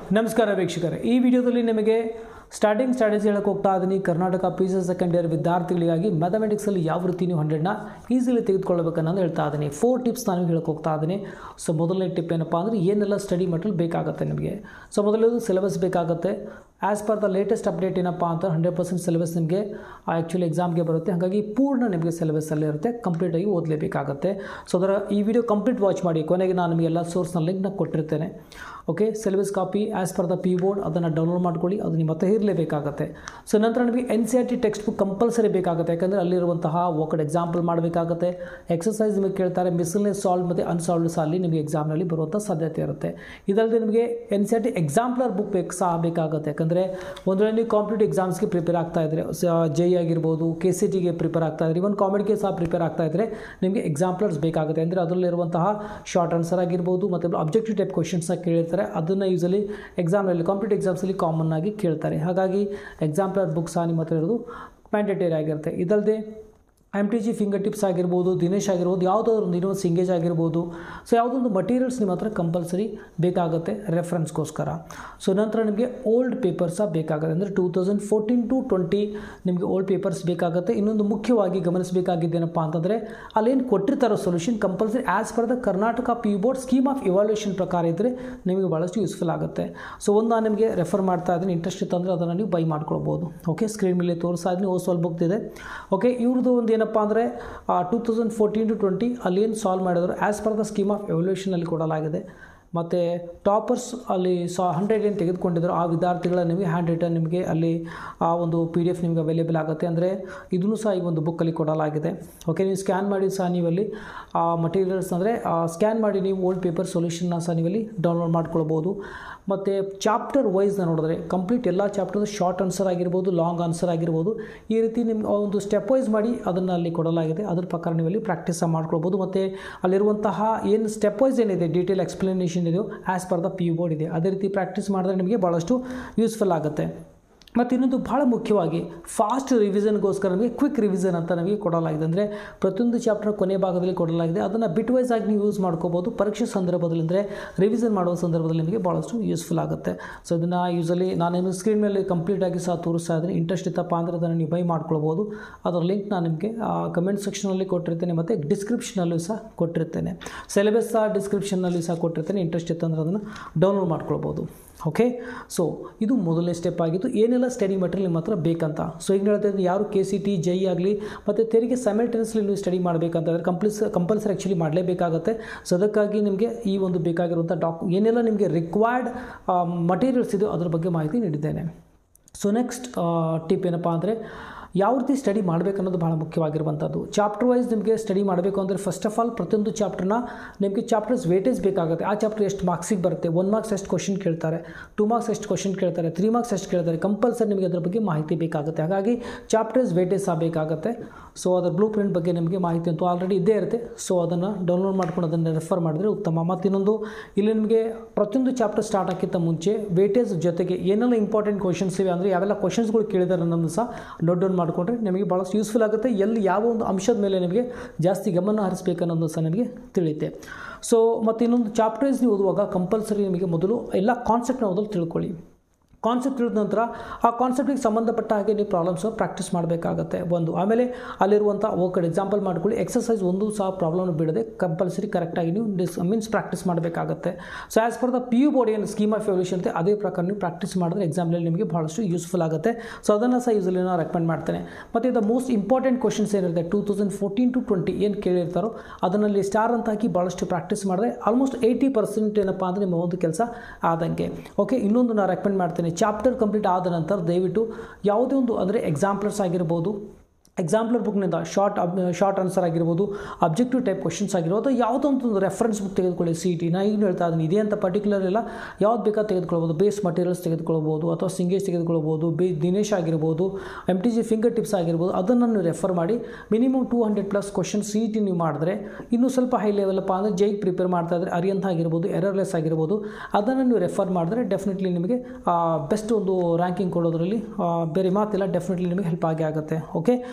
ನಮಸ್ಕಾರ ವೀಕ್ಷಕರೇ ಈ ವಿಡಿಯೋದಲ್ಲಿ ನಿಮಗೆ ಸ್ಟಾರ್ಟಿಂಗ್ ಸ್ಟ್ರಾಟಜಿ ಹೇಳಕ್ಕೆ ಹೋಗ್ತಾ ಇದ್ದೀನಿ Karnataka P C second year ವಿದ್ಯಾರ್ಥಿಗಳಿಗಾಗಿ ಮ್ಯಾಥಮೆಟಿಕ್ಸಲ್ಲಿ ಯಾವ ರೀತಿ ನೀವು ಹಂಡ್ರೆಡ್ನ ಈಸಿಲಿ ತೆಗೆದುಕೊಳ್ಬೇಕನ್ನೋದು ಹೇಳ್ತಾ ಇದ್ದೀನಿ ಫೋರ್ ಟಿಪ್ಸ್ ನಾನು ಹೇಳಕ್ಕೆ ಹೋಗ್ತಾ ಇದ್ದೀನಿ ಸೊ ಮೊದಲನೇ ಟಿಪ್ ಏನಪ್ಪ ಅಂದರೆ ಏನೆಲ್ಲ ಸ್ಟಡಿ ಮಟೀರಿಯಲ್ ಬೇಕಾಗುತ್ತೆ ನಿಮಗೆ ಸೊ ಮೊದಲನೇದು ಸಿಲೆಬಸ್ ಬೇಕಾಗುತ್ತೆ as per the latest update ಏನಪ್ಪ ಅಂತ ಹಂಡ್ರೆಡ್ ಪರ್ಸೆಂಟ್ ಸಿಲೆಬಸ್ ನಿಮಗೆ ಆ್ಯಕ್ಚುಲಿ ಎಕ್ಸಾಮ್ಗೆ ಬರುತ್ತೆ ಹಾಗಾಗಿ ಪೂರ್ಣ ನಿಮಗೆ ಸಿಲೆಬಸ್ಸಲ್ಲಿ ಇರುತ್ತೆ ಕಂಪ್ಲೀಟಾಗಿ ಓದಲೇಬೇಕಾಗುತ್ತೆ ಸೊ ಅದರ ಈ ವಿಡಿಯೋ ಕಂಪ್ಲೀಟ್ ವಾಚ್ ಮಾಡಿ ಕೊನೆಗೆ ನಾನು ನಿಮಗೆಲ್ಲ ಸೋರ್ಸ್ನ ಲಿಂಕ್ನ ಕೊಟ್ಟಿರ್ತೇನೆ okay syllabus copy as per the P board ಅದನ್ನು ಡೌನ್ಲೋಡ್ ಮಾಡ್ಕೊಳ್ಳಿ ಅದು ನಿಮ್ಮ ಹತ್ರ ಇರಲೇಬೇಕಾಗುತ್ತೆ ಸೊ ನಂತರ ನಿಮಗೆ N C R T textbook compulsory ಬೇಕಾಗುತ್ತೆ ಯಾಕಂದರೆ ಅಲ್ಲಿರುವಂತಹ ಒಕ್ಕಡೆ ಎಕ್ಸಾಂಪಲ್ ಮಾಡಬೇಕಾಗುತ್ತೆ ಎಕ್ಸಸೈಸ್ ನಿಮಗೆ ಕೇಳ್ತಾರೆ ಮಿಸಲ್ನೇ ಸಾಲ್ವ್ ಮತ್ತು ಅನ್ಸಾಲ್ವ್ಡ್ ಸಾಲಿ ನಿಮಗೆ ಎಕ್ಸಾಮ್ನಲ್ಲಿ ಬರುವಂಥ ಸಾಧ್ಯತೆ ಇರುತ್ತೆ ಇದಲ್ಲದೆ ನಿಮಗೆ N C R T exemplar book ಬೇಕು ಸಹ ಬೇಕಾಗುತ್ತೆ ಯಾಕಂದರೆ ಒಂದು ವೇಳೆ ನೀವು ಕಾಂಪಿಟೇಟಿವ್ ಎಕ್ಸಾಮ್ಸ್ಗೆ ಪ್ರಿಪೇರ್ ಆಗ್ತಾ ಇದ್ದರೆ ಜೆ ಆಗಿರ್ಬೋದು ಕೆ ಸಿ ಟಿಗೆ ಪ್ರಿಪೇರ್ ಆಗ್ತಾ ಇದ್ರೆ ಇವನ್ ಕಾಮಿಡಿಗೆ ಸಹ ಪ್ರಿಪೇರ್ ಆಗ್ತಾ ಇದ್ದರೆ ನಿಮಗೆ ಎಕ್ಸಾಂಪ್ಲರ್ಸ್ ಬೇಕಾಗುತ್ತೆ ಅಂದರೆ ಅದರಲ್ಲಿರುವಂತಹ ಶಾರ್ಟ್ ಆನ್ಸರ್ ಆಗಿರ್ಬೋದು ಮತ್ತು ಅಬ್ಜೆಕ್ಟಿವ್ ಟೈಪ್ ಕ್ವಶನ್ಸ್ನ ಕೇಳಿರ್ತಾರೆ ಅದನ್ನು ಯೂಸಲಿ ಎಕ್ಸಾಮ್ನಲ್ಲಿ ಕಾಂಪಿಟೇಟಿವ್ ಎಕ್ಸಾಮ್ಸಲ್ಲಿ ಕಾಮನ್ ಆಗಿ ಕೇಳ್ತಾರೆ ಹಾಗಾಗಿ ಎಕ್ಸಾಂಪ್ಲರ್ ಬುಕ್ ಸಹ ನಿಮ್ಮ ಹತ್ರ ಇರೋದು ಮ್ಯಾಂಡೇಟರಿ ಆಗಿರುತ್ತೆ ಇದಲ್ಲದೆ M T G finger tips ಆಗಿರ್ಬೋದು ದಿನೇಶ್ ಆಗಿರ್ಬೋದು ಯಾವುದಾದ್ರು ಒಂದು ಇನ್ನೊಂದು ಸಿಂಗೇಜ್ ಆಗಿರ್ಬೋದು ಸೊ ಯಾವುದೊಂದು ಮಟೀರಿಯಲ್ಸ್ ನಿಮ್ಮ ಹತ್ರ ಕಂಪಲ್ಸರಿ ಬೇಕಾಗುತ್ತೆ ರೆಫರೆನ್ಸ್ಗೋಸ್ಕರ ಸೊ ನಂತರ ನಿಮಗೆ ಓಲ್ಡ್ ಪೇಪರ್ಸ್ ಸಹ ಬೇಕಾಗುತ್ತೆ ಅಂದರೆ two thousand fourteen to twenty ನಿಮಗೆ ಓಲ್ಡ್ ಪೇಪರ್ಸ್ ಬೇಕಾಗುತ್ತೆ ಇನ್ನೊಂದು ಮುಖ್ಯವಾಗಿ ಗಮನಿಸಬೇಕಾಗಿದ್ದೇನಪ್ಪ ಅಂತಂದರೆ ಅಲ್ಲೇನು ಕೊಟ್ಟಿರ್ತಾರೋ solution compulsory as per the Karnataka P board scheme of evaluation ಪ್ರಕಾರ ಇದ್ದರೆ ನಿಮಗೆ ಭಾಳಷ್ಟು ಯೂಸ್ಫುಲ್ ಆಗುತ್ತೆ ಸೊ ಒಂದು ನಾನು ನಿಮಗೆ ರೆಫರ್ ಮಾಡ್ತಾ ಇದ್ದೀನಿ ಇಂಟ್ರೆಸ್ಟ್ ಇತ್ತು ಅಂದರೆ ಅದನ್ನು ನೀವು ಬೈ ಮಾಡ್ಕೊಳ್ಬೋದು ಓಕೆ ಸ್ಕ್ರೀನ್ ಮೇಲೆ ತೋರಿಸ್ತಾ ಇದ್ದೀನಿ ಓ ಸ್ವಲ್ಪ ಇದೆ ಓಕೆ ಇವ್ರದ್ದು ಒಂದು ಏನಪ್ಪ ಅಂದರೆ two thousand fourteen to twenty ಅಲ್ಲಿ ಏನು ಸಾಲ್ವ್ ಮಾಡಿದ್ರು as per the scheme of ಎವಲ್ಯೂಷನಲ್ಲಿ ಕೊಡಲಾಗಿದೆ ಮತ್ತು ಟಾಪರ್ಸ್ ಅಲ್ಲಿ ಸಾ ಹಂಡ್ರೆಡ್ ಏನು ತೆಗೆದುಕೊಂಡಿದ್ರು ಆ ವಿದ್ಯಾರ್ಥಿಗಳ ನಿಮಗೆ ಹ್ಯಾಂಡ್ ರಿಟರ್ನ್ ನಿಮಗೆ ಅಲ್ಲಿ ಆ ಒಂದು ಪಿ ಡಿ ಎಫ್ ನಿಮಗೆ ಅವೈಲೇಬಲ್ ಆಗುತ್ತೆ ಅಂದರೆ ಇದನ್ನು ಸಹ ಈ ಒಂದು ಬುಕ್ಕಲ್ಲಿ ಕೊಡಲಾಗಿದೆ ಓಕೆ ನೀವು ಸ್ಕ್ಯಾನ್ ಮಾಡಿ ಸಹ ನೀವಲ್ಲಿ ಆ ಮಟೀರಿಯಲ್ಸ್ ಅಂದರೆ ಸ್ಕ್ಯಾನ್ ಮಾಡಿ ನೀವು ಓಲ್ಡ್ ಪೇಪರ್ ಸೊಲ್ಯೂಷನ್ನ ಸಹ ನೀವಲ್ಲಿ ಡೌನ್ಲೋಡ್ ಮಾಡ್ಕೊಳ್ಬೋದು ಮತ್ತು ಚಾಪ್ಟರ್ ವೈಸ್ನ ನೋಡಿದ್ರೆ ಕಂಪ್ಲೀಟ್ ಎಲ್ಲ ಚಾಪ್ಟರ್ ಶಾರ್ಟ್ ಆನ್ಸರ್ ಆಗಿರ್ಬೋದು ಲಾಂಗ್ ಆನ್ಸರ್ ಆಗಿರ್ಬೋದು ಈ ರೀತಿ ನಿಮ್ಗೆ ಒಂದು ಸ್ಟೆಪ್ ವೈಸ್ ಮಾಡಿ ಅದನ್ನು ಅಲ್ಲಿ ಕೊಡಲಾಗಿದೆ ಅದ್ರ ಪ್ರಕಾರ ನೀವಲ್ಲಿ ಪ್ರಾಕ್ಟೀಸ್ ಮಾಡ್ಕೊಳ್ಬೋದು ಮತ್ತು ಅಲ್ಲಿರುವಂತಹ ಏನು ಸ್ಟೆಪ್ ವೈಸ್ ಏನಿದೆ ಡೀಟೇಲ್ ಎಕ್ಸ್ಪ್ಲನೇಷನ್ ಇದೆಯೋ as per the P U board ಇದೆ ಅದೇ ರೀತಿ ಪ್ರಾಕ್ಟೀಸ್ ಮಾಡಿದ್ರೆ ನಿಮಗೆ ಭಾಳಷ್ಟು ಯೂಸ್ಫುಲ್ ಆಗುತ್ತೆ ಮತ್ತು ಇನ್ನೊಂದು ಭಾಳ ಮುಖ್ಯವಾಗಿ ಫಾಸ್ಟ್ ರಿವಿಷನ್ಗೋಸ್ಕರ ನಮಗೆ ಕ್ವಿಕ್ ರಿವಿಷನ್ ಅಂತ ನಮಗೆ ಕೊಡಲಾಗಿದೆ ಅಂದರೆ ಪ್ರತಿಯೊಂದು ಚಾಪ್ಟರ್ ಕೊನೆ ಭಾಗದಲ್ಲಿ ಕೊಡಲಾಗಿದೆ ಅದನ್ನು ಬಿಟ್ ವೈಸ್ ಆಗಿ ನೀವು ಯೂಸ್ ಮಾಡ್ಕೋಬೋದು ಪರೀಕ್ಷೆ ಸಂದರ್ಭದಲ್ಲಿ ಅಂದರೆ ರಿವಿಷನ್ ಮಾಡುವ ಸಂದರ್ಭದಲ್ಲಿ ನಿಮಗೆ ಭಾಳಷ್ಟು ಯೂಸ್ಫುಲ್ ಆಗುತ್ತೆ ಸೊ ಇದನ್ನು ಯೂಸಲಿ ನಾನೇನು ಸ್ಕ್ರೀನ್ ಮೇಲೆ ಕಂಪ್ಲೀಟಾಗಿ ಸಹ ತೋರಿಸ್ತಾ ಇದ್ದೀನಿ ಇಂಟ್ರೆಸ್ಟ್ ಇತ್ತಪ್ಪ ಅಂದರೆ ಅದನ್ನು ನೀವು ಬೈ ಮಾಡ್ಕೊಳ್ಬೋದು ಅದರ ಲಿಂಕ್ ನಾನು ನಿಮಗೆ ಕಮೆಂಟ್ ಸೆಕ್ಷನಲ್ಲಿ ಕೊಟ್ಟಿರ್ತೇನೆ ಮತ್ತು ಡಿಸ್ಕ್ರಿಪ್ಷನಲ್ಲೂ ಸಹ ಕೊಟ್ಟಿರ್ತೇನೆ ಸಿಲೆಬಸ್ ಸಹ ಡಿಸ್ಕ್ರಿಪ್ಷನ್ನಲ್ಲಿ ಸಹ ಕೊಟ್ಟಿರ್ತೇನೆ ಇಂಟ್ರೆಸ್ಟ್ ಇತ್ತು ಅಂದರೆ ಅದನ್ನು ಡೌನ್ಲೋಡ್ ಮಾಡ್ಕೊಳ್ಬೋದು ಓಕೆ ಸೊ ಇದು ಮೊದಲನೇ ಸ್ಟೆಪ್ ಆಗಿತ್ತು ಏನೆಲ್ಲ ಸ್ಟಡಿ ಮೆಟೀರಿಯಲ್ ನಿಮ್ಮ ಹತ್ರ ಬೇಕಂತ ಸೊ ಈಗ ಹೇಳ್ತಾ ಇದ್ದೀನಿ ಯಾರು ಕೆ ಸಿ ಟಿ ಜೈ ಆಗಲಿ ಮತ್ತು ತೆರಿಗೆ ಸೈಮಲ್ಟೇನಿಯಸ್ಲಿ ನೀವು ಸ್ಟಡಿ ಮಾಡಬೇಕಂತಂದರೆ ಕಂಪಲ್ಸ್ ಕಂಪಲ್ಸರಿ ಆ್ಯಕ್ಚುಲಿ ಮಾಡಲೇಬೇಕಾಗುತ್ತೆ ಸೊ ಅದಕ್ಕಾಗಿ ನಿಮಗೆ ಈ ಒಂದು ಬೇಕಾಗಿರುವಂಥ ಡಾಕ್ ಏನೆಲ್ಲ ನಿಮಗೆ ರಿಕ್ವೈರ್ಡ್ ಮಟೀರಿಯಲ್ಸ್ ಇದೆಯೋ ಅದ್ರ ಬಗ್ಗೆ ಮಾಹಿತಿ ನೀಡಿದ್ದೇನೆ ಸೊ ನೆಕ್ಸ್ಟ್ ಟಿಪ್ ಏನಪ್ಪ ಅಂದರೆ ಯಾವ ರೀತಿ ಸ್ಟಡಿ ಮಾಡಬೇಕನ್ನೋದು ಭಾಳ ಮುಖ್ಯವಾಗಿರುವಂಥದ್ದು ಚಾಪ್ಟರ್ ವೈಸ್ ನಿಮಗೆ ಸ್ಟಡಿ ಮಾಡಬೇಕು ಅಂದರೆ ಫಸ್ಟ್ ಆಫ್ ಆಲ್ ಪ್ರತಿಯೊಂದು ಚಾಪ್ಟರ್ನ ನಿಮಗೆ ಚಾಪ್ಟರ್ಸ್ ವೇಟೇಜ್ ಬೇಕಾಗುತ್ತೆ ಆ ಚಾಪ್ಟರ್ ಎಷ್ಟು ಮಾರ್ಕ್ಸಿಗೆ ಬರುತ್ತೆ ಒನ್ ಮಾರ್ಕ್ಸ್ ಎಷ್ಟು ಕ್ವಶನ್ ಕೇಳ್ತಾರೆ ಟೂ ಮಾರ್ಕ್ಸ್ ಎಷ್ಟು ಕ್ವಶನ್ ಕೇಳ್ತಾರೆ ತ್ರೀ ಮಾರ್ಕ್ಸ್ ಎಷ್ಟು ಕೇಳ್ತಾರೆ ಕಂಪಲ್ಸರಿ ನಿಮಗೆ ಅದ್ರ ಬಗ್ಗೆ ಮಾಹಿತಿ ಬೇಕಾಗುತ್ತೆ ಹಾಗಾಗಿ ಚಾಪ್ಟರ್ಸ್ ವೇಟೇಜ್ ಸಹ ಬೇಕಾಗುತ್ತೆ ಸೊ ಅದರ ಬ್ಲೂ ಪ್ರಿಂಟ್ ಬಗ್ಗೆ ನಿಮಗೆ ಮಾಹಿತಿ ಅಂತೂ ಆಲ್ರೆಡಿ ಇದ್ದೇ ಇರುತ್ತೆ ಸೊ ಅದನ್ನು ಡೌನ್ಲೋಡ್ ಮಾಡ್ಕೊಂಡು ಅದನ್ನು ರೆಫರ್ ಮಾಡಿದ್ರೆ ಉತ್ತಮ ಮತ್ತು ಇನ್ನೊಂದು ಇಲ್ಲಿ ನಿಮಗೆ ಪ್ರತಿಯೊಂದು ಚಾಪ್ಟರ್ ಸ್ಟಾರ್ಟ್ ಆಗಿಂತ ಮುಂಚೆ ವೇಟೇಜ್ ಜೊತೆಗೆ ಏನೆಲ್ಲ ಇಂಪಾರ್ಟೆಂಟ್ ಕ್ವಶನ್ಸ್ ಇವೆ ಅಂದರೆ ಯಾವೆಲ್ಲ ಕ್ವಶನ್ಸ್ಗಳು ಕೇಳಿದಾರೆ ಅನ್ನೋದು ಸಹ ನೋಟ್ ಡೌನ್ ಮಾಡಿಕೊಂಡ್ರೆ ನಿಮಗೆ ಭಾಳಷ್ಟು ಯೂಸ್ಫುಲ್ ಆಗುತ್ತೆ ಎಲ್ಲಿ ಯಾವ ಒಂದು ಅಂಶದ ಮೇಲೆ ನಿಮಗೆ ಜಾಸ್ತಿ ಗಮನ ಹರಿಸಬೇಕು ಅನ್ನೋದು ಸಹ ನಿಮಗೆ ತಿಳಿಯುತ್ತೆ ಸೊ ಮತ್ತು ಇನ್ನೊಂದು ಚಾಪ್ಟರ್ಸ್ ನೀವು ಓದುವಾಗ ಕಂಪಲ್ಸರಿ ನಿಮಗೆ ಮೊದಲು ಎಲ್ಲ ಕಾನ್ಸೆಪ್ಟ್ನ ಮೊದಲು ತಿಳ್ಕೊಳ್ಳಿ ಕಾನ್ಸೆಪ್ಟ್ ತಿಳಿದ ನಂತರ ಆ ಕಾನ್ಸೆಪ್ಟಿಗೆ ಸಂಬಂಧಪಟ್ಟ ಹಾಗೆ ನೀವು ಪ್ರಾಬ್ಲಮ್ಸ್ ಪ್ರಾಕ್ಟೀಸ್ ಮಾಡಬೇಕಾಗತ್ತೆ ಒಂದು ಆಮೇಲೆ ಅಲ್ಲಿರುವಂಥ ಓ ಕಡೆ ಎಕ್ಸಾಂಪಲ್ ಮಾಡ್ಕೊಳ್ಳಿ ಎಕ್ಸಸೈಸ್ ಒಂದು ಸಹ ಪ್ರಾಬ್ಲಮ್ ಬಿಡದೆ ಕಂಪಲ್ಸರಿ ಕರೆಕ್ಟಾಗಿ ನೀವು ಡಿಸ್ ಮೀನ್ಸ್ ಪ್ರಾಕ್ಟೀಸ್ ಮಾಡಬೇಕಾಗತ್ತೆ so as per the P U board ಏನು ಸ್ಕೀಮ್ ಆಫ್ ಎವಲ್ಯೂಷನ್ ಅಂತ ಅದೇ ಪ್ರಕಾರ ನೀವು ಪ್ರಾಕ್ಟೀಸ್ ಮಾಡಿದ್ರೆ ಎಕ್ಸಾಮ್ನಲ್ಲಿ ನಿಮಗೆ ಭಾಳಷ್ಟು ಯೂಸ್ಫುಲ್ ಆಗುತ್ತೆ ಸೊ ಅದನ್ನು ಸಹ ಯೂಸಲಿ ನಾನು ರೆಕಮೆಂಡ್ ಮಾಡ್ತೇನೆ ಮತ್ತು ದ ಮೋಸ್ಟ್ ಇಂಪಾರ್ಟೆಂಟ್ ಕ್ವಶನ್ಸ್ ಏನಿರುತ್ತೆ two thousand fourteen to twenty ಏನು ಕೇಳಿರ್ತಾರೋ ಅದನ್ನಲ್ಲಿ ಸ್ಟಾರ್ ಅಂತ ಹಾಕಿ ಭಾಳಷ್ಟು ಪ್ರಾಕ್ಟೀಸ್ ಮಾಡಿದ್ರೆ ಆಲ್ಮೋಸ್ಟ್ ಏಯ್ಟಿ ಪರ್ಸೆಂಟ್ ಏನಪ್ಪ ಅಂದರೆ ನಿಮ್ಮ ಒಂದು ಕೆಲಸ ಆದಂಗೆ ಓಕೆ ಇನ್ನೊಂದು ನಾನು ರೆಕಮೆಂಡ್ ಮಾಡ್ತೇನೆ ಚಾಪ್ಟರ್ ಕಂಪ್ಲೀಟ್ ಆದ ನಂತರ ದಯವಿಟ್ಟು ಯಾವುದೇ ಒಂದು ಅಂದರೆ ಎಕ್ಸಾಂಪಲ್ಸ್ ಆಗಿರ್ಬೋದು ಎಕ್ಸಾಂಪ್ಲರ್ ಬುಕ್ನಿಂದ ಶಾರ್ಟ್ ಅಬ್ ಶಾರ್ಟ್ ಆನ್ಸರ್ ಆಗಿರ್ಬೋದು ಅಬ್ಜೆಕ್ಟಿವ್ ಟೈಪ್ ಕ್ವಶನ್ಸ್ ಆಗಿರ್ಬೋದು ಅಥವಾ ಯಾವುದೋ ಒಂದು ರೆಫರೆನ್ಸ್ ಬುಕ್ ತೆಗೆದುಕೊಳ್ಳಿ ಸಿ ಟಿ ನಾ ಈಗ ಹೇಳ್ತಾ ಇದ್ದೀನಿ ಇದೇ ಅಂತ ಪರ್ಟಿಕ್ಯುಲರ್ ಇಲ್ಲ ಯಾವ್ದು ಬೇಕಾದ ತೆಗೆದುಕೊಳ್ಬೋದು ಬೇಸ್ ಮಟೀರಿಯಲ್ಸ್ ತೆಗೆದುಕೊಳ್ಬೋದು ಅಥವಾ ಸಿಂಗೇಜ್ ತೆಗೆದುಕೊಳ್ಬೋದು ಬೇ ದಿನೇಶ್ ಆಗಿರ್ಬೋದು M T G finger tips ಆಗಿರ್ಬೋದು ಅದನ್ನು ನೀವು ರೆಫರ್ ಮಾಡಿ minimum two hundred plus question C T ನೀವು ಮಾಡಿದ್ರೆ ಇನ್ನೂ ಸ್ವಲ್ಪ ಹೈ ಲೆವೆಲಪ್ಪ ಅಂದರೆ ಜೈಗೆ ಪ್ರಿಪೇರ್ ಮಾಡ್ತಾ ಇದ್ರೆ ಅರಿಯಂತ ಆಗಿರ್ಬೋದು ಎರರ್ಲೆಸ್ ಆಗಿರ್ಬೋದು ಅದನ್ನು ನೀವು ರೆಫರ್ ಮಾಡಿದ್ರೆ ಡೆಫಿನೆಟ್ಲಿ ನಿಮಗೆ ಬೆಸ್ಟ್ ಒಂದು ರ್ಯಾಂಕಿಂಗ್ ಕೊಡೋದ್ರಲ್ಲಿ ಬೇರೆ ಮಾತಿಲ್ಲ ಡೆಫಿನೆಟ್ಲಿ ನಿಮಗೆ ಹೆಲ್ಪ್ ಆಗೇ ಆಗುತ್ತೆ ಓಕೆ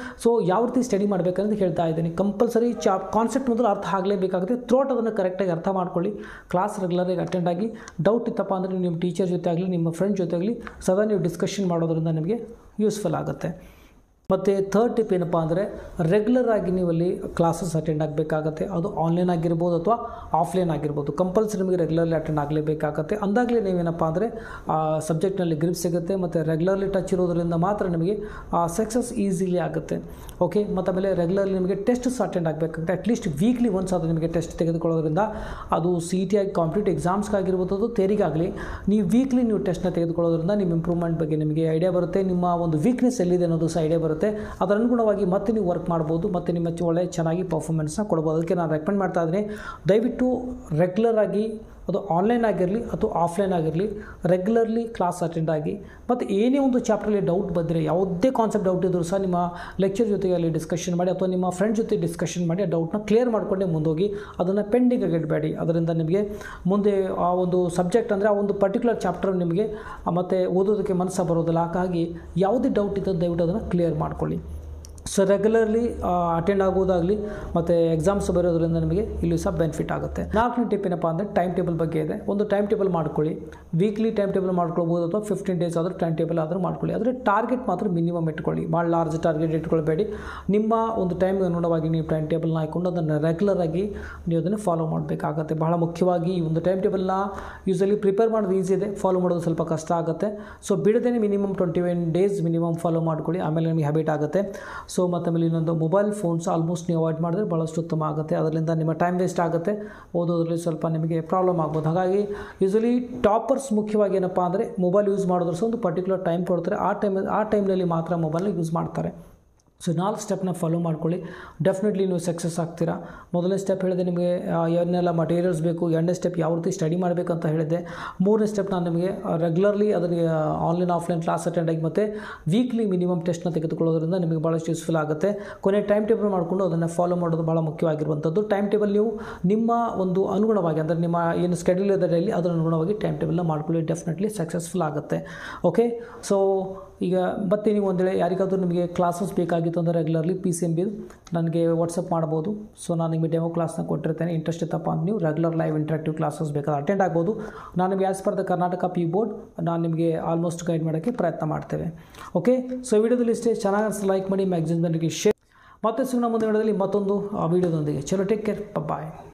ಸೊ ಯಾವ ರೀತಿ ಸ್ಟಡಿ ಮಾಡಬೇಕಂತ ಹೇಳ್ತಾ ಇದ್ದೀನಿ ಕಂಪಲ್ಸರಿ ಚಾ ಕಾನ್ಸೆಪ್ಟ್ ಮೊದಲು ಅರ್ಥ ಆಗಲೇಬೇಕಾಗುತ್ತೆ ಥ್ರೋಟ್ ಅದನ್ನು ಕರೆಕ್ಟಾಗಿ ಅರ್ಥ ಮಾಡ್ಕೊಳ್ಳಿ ಕ್ಲಾಸ್ ರೆಗ್ಯುಲರಾಗಿ ಅಟೆಂಡ್ ಆಗಿ ಡೌಟ್ ಇತ್ತಪ್ಪ ಅಂದರೆ ನಿಮ್ಮ ಟೀಚರ್ ಜೊತೆ ಆಗಲಿ ನಿಮ್ಮ ಫ್ರೆಂಡ್ ಜೊತೆ ಆಗಲಿ ಸದಾ ನೀವು ಡಿಸ್ಕಷನ್ ಮಾಡೋದ್ರಿಂದ ನಿಮಗೆ ಯೂಸ್ಫುಲ್ ಆಗುತ್ತೆ ಮತ್ತು ಥರ್ಡ್ ಟಿಪ್ ಏನಪ್ಪ ಅಂದರೆ ರೆಗ್ಯುಲರ್ ಆಗಿ ನೀವು ಅಲ್ಲಿ ಕ್ಲಾಸಸ್ ಅಟೆಂಡ್ ಆಗಬೇಕಾಗತ್ತೆ ಅದು ಆನ್ಲೈನ್ ಆಗಿರ್ಬೋದು ಅಥವಾ ಆಫ್ಲೈನ್ ಆಗಿರ್ಬೋದು ಕಂಪಲ್ಸರಿ ನಿಮಗೆ ರೆಗ್ಯುಲರ್ಲಿ ಅಟೆಂಡ್ ಆಗಲೇಬೇಕಾಗತ್ತೆ ಅಂದಾಗಲೇ ನೀವೇನಪ್ಪ ಅಂದರೆ ಸಬ್ಜೆಕ್ಟ್ನಲ್ಲಿ ಗ್ರಿಪ್ ಸಿಗುತ್ತೆ ಮತ್ತು ರೆಗ್ಯುಲರ್ಲಿ ಟಚ್ ಇರೋದ್ರಿಂದ ಮಾತ್ರ ನಿಮಗೆ ಸಕ್ಸಸ್ ಈಸಿಲಿ ಆಗುತ್ತೆ ಓಕೆ ಮತ್ತು ಆಮೇಲೆ ರೆಗ್ಯುಲರ್ಲಿ ನಿಮಗೆ ಟೆಸ್ಟ್ಸ್ ಅಟೆಂಡ್ ಆಗಬೇಕಾಗುತ್ತೆ ಅಟ್ಲೀಸ್ಟ್ ವೀಕ್ಲಿ ಒನ್ಸ್ ಅದು ನಿಮಗೆ ಟೆಸ್ಟ್ ತೆಗೆದುಕೊಳ್ಳೋದ್ರಿಂದ ಅದು ಸಿ ಟಿ ಆಗಿ ಕಾಂಪಿಟೇಟಿವ್ ಎಕ್ಸಾಮ್ಸ್ಗಾಗಿರ್ಬೋದು ಅದು ತೇರಿಗಾಗಲಿ ನೀವು ವೀಕ್ಲಿ ನೀವು ಟೆಸ್ಟ್ನ ತೆಗೆದುಕೊಳ್ಳೋದ್ರಿಂದ ನಿಮ್ಮ ಇಂಪ್ರೂವ್ಮೆಂಟ್ ಬಗ್ಗೆ ನಿಮಗೆ ಐಡಿಯಾ ಬರುತ್ತೆ ನಿಮ್ಮ ಒಂದು ವೀಕ್ನೆಸ್ ಎಲ್ಲಿದೆ ಅನ್ನೋದು ಸಹ ಐಡಿಯಾ ಬರುತ್ತೆ ಅದರ ಅನುಗುಣವಾಗಿ ಮತ್ತೆ ನೀವು ವರ್ಕ್ ಮಾಡ್ಬೋದು ಮತ್ತು ನಿಮ್ಮ ಚ- ಒಳ್ಳೆ ಚೆನ್ನಾಗಿ ಪರ್ಫಾರ್ಮೆನ್ಸ್ನ ಕೊಡ್ಬೋದು ಅದಕ್ಕೆ ನಾನು ರೆಕಮೆಂಡ್ ಮಾಡ್ತಾ ಇದ್ದೀನಿ ದಯವಿಟ್ಟು ರೆಗ್ಯುಲರ್ ಆಗಿ ಅದು ಆನ್ಲೈನ್ ಆಗಿರಲಿ ಅಥವಾ ಆಫ್ಲೈನ್ ಆಗಿರಲಿ ರೆಗ್ಯುಲರ್ಲಿ ಕ್ಲಾಸ್ ಅಟೆಂಡ್ ಆಗಿ ಮತ್ತು ಏನೇ ಒಂದು ಚಾಪ್ಟ್ರಲ್ಲಿ ಡೌಟ್ ಬಂದರೆ ಯಾವುದೇ ಕಾನ್ಸೆಪ್ಟ್ ಡೌಟ್ ಇದ್ದರೂ ಸಹ ನಿಮ್ಮ ಲೆಕ್ಚರ್ ಜೊತೆಗೆ ಅಲ್ಲಿ ಡಿಸ್ಕಷನ್ ಮಾಡಿ ಅಥವಾ ನಿಮ್ಮ ಫ್ರೆಂಡ್ ಜೊತೆ ಡಿಸ್ಕಷನ್ ಮಾಡಿ ಆ ಡೌಟ್ನ ಕ್ಲಿಯರ್ ಮಾಡಿಕೊಂಡೇ ಮುಂದೋಗಿ ಅದನ್ನು ಪೆಂಡಿಂಗ್ ಆಗಿ ಇಡಬೇಡಿ ಅದರಿಂದ ನಿಮಗೆ ಮುಂದೆ ಆ ಒಂದು ಸಬ್ಜೆಕ್ಟ್ ಅಂದರೆ ಆ ಒಂದು ಪರ್ಟಿಕ್ಯುಲರ್ ಚಾಪ್ಟರ್ ನಿಮಗೆ ಮತ್ತು ಓದೋದಕ್ಕೆ ಮನಸ್ಸು ಬರೋದಿಲ್ಲ ಹಾಗಾಗಿ ಯಾವುದೇ ಡೌಟ್ ಇದ್ದರೆ ದಯವಿಟ್ಟು ಅದನ್ನು ಕ್ಲಿಯರ್ ಮಾಡ್ಕೊಳ್ಳಿ ಸೊ ರೆಗ್ಯುಲರ್ಲಿ ಅಟೆಂಡ್ ಆಗೋದಾಗಲಿ ಮತ್ತು ಎಕ್ಸಾಮ್ಸ್ ಬರೋದ್ರಿಂದ ನಿಮಗೆ ಇಲ್ಲಿ ಸಹ ಬೆನಿಫಿಟ್ ಆಗುತ್ತೆ ನಾಲ್ಕನೇ ಟಿಪ್ ಏನಪ್ಪ ಅಂದರೆ ಟೈಮ್ ಟೇಬಲ್ ಬಗ್ಗೆ ಇದೆ ಒಂದು ಟೈಮ್ ಟೇಬಲ್ ಮಾಡ್ಕೊಳ್ಳಿ ವೀಕ್ಲಿ ಟೈಮ್ ಟೇಬಲ್ ಮಾಡ್ಕೊಳ್ಬೋದು ಅಥವಾ ಫಿಫ್ಟೀನ್ ಡೇಸ್ ಆದರೂ ಟೈಮ್ ಟೇಬಲ್ ಆದರೂ ಮಾಡ್ಕೊಳ್ಳಿ ಆದರೆ ಟಾರ್ಗೆಟ್ ಮಾತ್ರ ಮಿನಿಮಮ್ ಇಟ್ಕೊಳ್ಳಿ ಭಾಳ ಲಾರ್ಜ್ ಟಾರ್ಗೆಟ್ ಇಟ್ಕೊಳ್ಬೇಡಿ ನಿಮ್ಮ ಒಂದು ಟೈಮ್ ಅನುಗುಣವಾಗಿ ನೀವು ಟೈಮ್ ಟೇಬಲ್ನ ಹಾಕ್ಕೊಂಡು ಅದನ್ನು ರೆಗ್ಯುಲರ್ ಆಗಿ ನೀವು ಅದನ್ನು ಫಾಲೋ ಮಾಡಬೇಕಾಗತ್ತೆ ಬಹಳ ಮುಖ್ಯವಾಗಿ ಈ ಒಂದು ಟೈಮ್ ಟೇಬಲ್ನ ಯೂಸಲಿ ಪ್ರಿಪೇರ್ ಮಾಡೋದು ಈಸಿ ಇದೆ ಫಾಲೋ ಮಾಡೋದು ಸ್ವಲ್ಪ ಕಷ್ಟ ಆಗುತ್ತೆ ಸೊ ಬಿಡದೇನೆ minimum twenty one days minimum follow ಮಾಡ್ಕೊಳ್ಳಿ ಆಮೇಲೆ ನಿಮಗೆ ಹ್ಯಾಬಿಟ್ ಆಗುತ್ತೆ ಸೊ ಮತ್ತು ಆಮೇಲೆ ಇನ್ನೊಂದು ಮೊಬೈಲ್ ಫೋನ್ಸ್ ಆಲ್ಮೋಸ್ಟ್ ನೀವು ಅವಾಯ್ಡ್ ಮಾಡಿದ್ರೆ ಭಾಳಷ್ಟು ಉತ್ತಮ ಆಗುತ್ತೆ ಅದರಿಂದ ನಿಮ್ಮ ಟೈಮ್ ವೇಸ್ಟ್ ಆಗುತ್ತೆ ಓದೋದ್ರಲ್ಲಿ ಸ್ವಲ್ಪ ನಿಮಗೆ ಪ್ರಾಬ್ಲಮ್ ಆಗ್ಬೋದು ಹಾಗಾಗಿ ಯೂಸಲಿ ಟಾಪರ್ಸ್ ಮುಖ್ಯವಾಗಿ ಏನಪ್ಪ ಅಂದರೆ ಮೊಬೈಲ್ ಯೂಸ್ ಮಾಡಿದ್ರು ಸಹ ಒಂದು ಪರ್ಟಿಕ್ಯುಲರ್ ಟೈಮ್ ಕೊಡ್ತಾರೆ ಆ ಟೈಮ್ ಆ ಟೈಮ್ನಲ್ಲಿ ಮಾತ್ರ ಮೊಬೈಲ್ನ ಯೂಸ್ ಮಾಡ್ತಾರೆ ಸೊ ನಾಲ್ಕು ಸ್ಟೆಪ್ನ ಫಾಲೋ ಮಾಡ್ಕೊಳ್ಳಿ ಡೆಫಿನೆಟ್ಲಿ ನೀವು ಸಕ್ಸಸ್ ಆಗ್ತೀರಾ ಮೊದಲನೇ ಸ್ಟೆಪ್ ಹೇಳಿದೆ ನಿಮಗೆ ಆ, ಏನೆಲ್ಲ ಮಟೀರಿಯಲ್ಸ್ ಬೇಕು ಎರಡನೇ ಸ್ಟೆಪ್ ಯಾವ ರೀತಿ ಸ್ಟಡಿ ಮಾಡಬೇಕು ಅಂತ ಹೇಳಿದೆ ಮೂರನೇ ಸ್ಟೆಪ್ ನಾನು ನಿಮಗೆ ರೆಗ್ಯುಲರ್ಲಿ ಅದನ್ನು ಆನ್ಲೈನ್ ಆಫ್ಲೈನ್ ಕ್ಲಾಸ್ ಅಟೆಂಡ್ ಆಗಿ ಮತ್ತು ವೀಕ್ಲಿ ಮಿನಿಮಮ್ ಟೆಸ್ಟ್ನ ತೆಗೆದುಕೊಳ್ಳೋದ್ರಿಂದ ನಿಮಗೆ ಭಾಳಷ್ಟು ಯೂಸ್ಫುಲ್ ಆಗುತ್ತೆ ಕೊನೆ ಟೈಮ್ ಟೇಬಲ್ ಮಾಡಿಕೊಂಡು ಅದನ್ನು ಫಾಲೋ ಮಾಡೋದು ಭಾಳ ಮುಖ್ಯವಾಗಿರುವಂಥದ್ದು ಟೈಮ್ ಟೇಬಲ್ ನೀವು ನಿಮ್ಮ ಒಂದು ಅನುಗುಣವಾಗಿ ಅಂದರೆ ನಿಮ್ಮ ಏನು ಸ್ಕೆಡ್ಯೂಲ್ ಇದೆ ಡೈಲಿ ಅದರ ಅನುಗುಣವಾಗಿ ಟೈಮ್ ಟೇಬಲ್ನ ಮಾಡ್ಕೊಳ್ಳಿ ಡೆಫಿನೆಟ್ಲಿ ಸಕ್ಸಸ್ಫುಲ್ ಆಗುತ್ತೆ ಓಕೆ ಸೊ ಈಗ ಮತ್ತೆ ನೀವು ಒಂದು ವೇಳೆ ಯಾರಿಗಾದ್ರೂ ನಿಮಗೆ ಕ್ಲಾಸಸ್ ಬೇಕಾಗಿತ್ತು ಅಂದರೆ regularly P C M B ನನಗೆ ವಾಟ್ಸಪ್ ಮಾಡ್ಬೋದು ಸೊ ನಾನು ನಿಮಗೆ ಡೆಮೋ ಕ್ಲಾಸ್ನ ಕೊಟ್ಟಿರ್ತೇನೆ ಇಂಟ್ರೆಸ್ಟ್ ಇತ್ತಪ್ಪ ಅಂತ ನೀವು ರೆಗ್ಯುಲರ್ ಲೈವ್ ಇಂಟ್ರಾಕ್ಟಿವ್ ಕ್ಲಾಸಸ್ ಬೇಕಾದ್ರೆ ಅಟೆಂಡ್ ಆಗ್ಬೋದು ನಾನು ನಿಮಗೆ as per the Karnataka P board ನಾನು ನಿಮಗೆ ಆಲ್ಮೋಸ್ಟ್ ಗೈಡ್ ಮಾಡೋಕ್ಕೆ ಪ್ರಯತ್ನ ಮಾಡ್ತೇವೆ ಓಕೆ ಸೊ ವಿಡಿಯೋದಲ್ಲಿ ಇಷ್ಟೇ ಚೆನ್ನಾಗಿ ಅನಿಸ್ತು ಲೈಕ್ ಮಾಡಿ ಮ್ಯಾಗ್ಝಿನ್ ಬಂದಿಗೆ ಶೇರ್ ಮತ್ತೆ ಸಿಗೋಣ ಮುಂದೆ ವಿಡಿಯೋದಲ್ಲಿ ಮತ್ತೊಂದು ಆ ವಿಡಿಯೋದೊಂದಿಗೆ ಚಲೋ ಟೇಕ್ ಕೇರ್ ಬಾಯ್